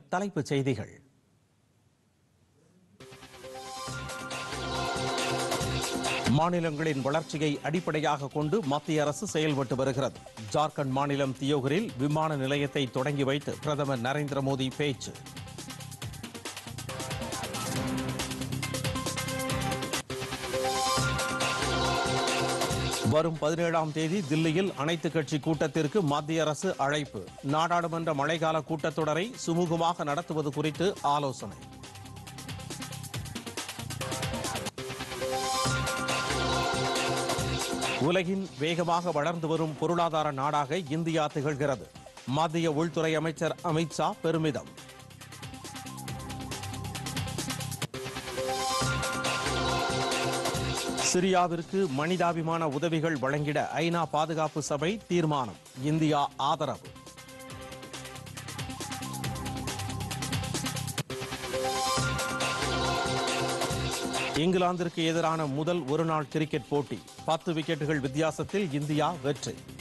தலைப்புச் செய்திகள் மாநிலங்களின் வளர்ச்சியை அடிப்படையாக கொண்டு மத்திய அரசு செயல்பட்டு வருகிறது ஜார்க்கண்ட் மாநிலம் தியோகரில் விமான நிலையத்தை தொடங்கி வைத்து பிரதமர் நரேந்திர மோடி பேச்சு வரும் பதினேழாம் தேதி தில்லியில் அனைத்துக் கட்சி கூட்டத்திற்கு மத்திய அரசு அழைப்பு நாடாளுமன்ற மழைக்கால கூட்டத்தொடரை சுமூகமாக நடத்துவது குறித்து ஆலோசனை உலகின் வேகமாக வளர்ந்து வரும் பொருளாதார நாடாக இந்தியா திகழ்கிறது மத்திய உள்துறை அமைச்சர் அமித்ஷா பெருமிதம் சிரியாவிற்கு மனிதாபிமான உதவிகள் வழங்கிட ஐநா பாதுகாப்பு சபை தீர்மானம் இந்தியா ஆதரவு இங்கிலாந்திற்கு எதிரான முதல் ஒருநாள் கிரிக்கெட் போட்டி பத்து விக்கெட்டுகள் வித்தியாசத்தில் இந்தியா வெற்றி